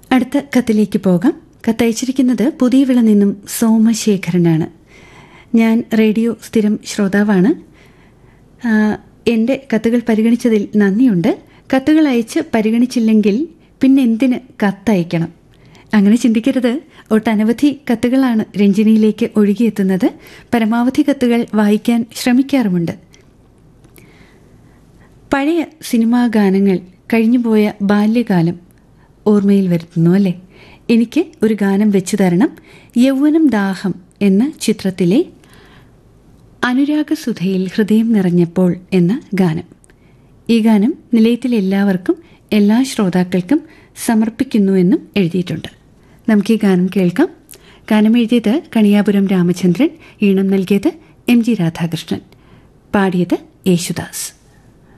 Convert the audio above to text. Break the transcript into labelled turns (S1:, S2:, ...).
S1: അടുത്ത കത്തിലേക്ക് പോകാം കത്തയച്ചിരിക്കുന്നത് പുതിയ വിള നിന്നും സോമശേഖരനാണ് ഞാൻ റേഡിയോ സ്ഥിരം ശ്രോതാവാണ് ആ, എൻ്റെ കത്തുകൾ പരിഗണിച്ചതിൽ നന്ദിയുണ്ട് കത്തുകൾ അയച്ച് പരിഗണിച്ചില്ലെങ്കിൽ പിന്നെ എന്തിന് കത്തയക്കണം അങ്ങനെ ചിന്തിക്കരുത് ഒട്ടനവധി കത്തുകളാണ് രഞ്ജിനിയിലേക്ക് ഒഴുകിയെത്തുന്നത് പരമാവധി കത്തുകൾ വായിക്കാൻ ശ്രമിക്കാറുമുണ്ട് പഴയ സിനിമാ ഗാനങ്ങൾ കഴിഞ്ഞുപോയ ബാല്യകാലം ഓർമ്മയിൽ വരുത്തുന്നു അല്ലേ എനിക്ക് ഒരു ഗാനം വെച്ചു തരണം യൗവനം ദാഹം എന്ന ചിത്രത്തിലെ അനുരാഗസുധയിൽ ഹൃദയം നിറഞ്ഞപ്പോൾ എന്ന ഗാനം ഈ ഗാനം നിലയത്തിലെ എല്ലാവർക്കും എല്ലാ ശ്രോതാക്കൾക്കും സമർപ്പിക്കുന്നുവെന്നും എഴുതിയിട്ടുണ്ട് നമുക്ക് ഈ ഗാനം കേൾക്കാം ഗാനം എഴുതിയത് കണിയാപുരം രാമചന്ദ്രൻ ഈണം നൽകിയത് എം ജി രാധാകൃഷ്ണൻ പാടിയത് യേശുദാസ്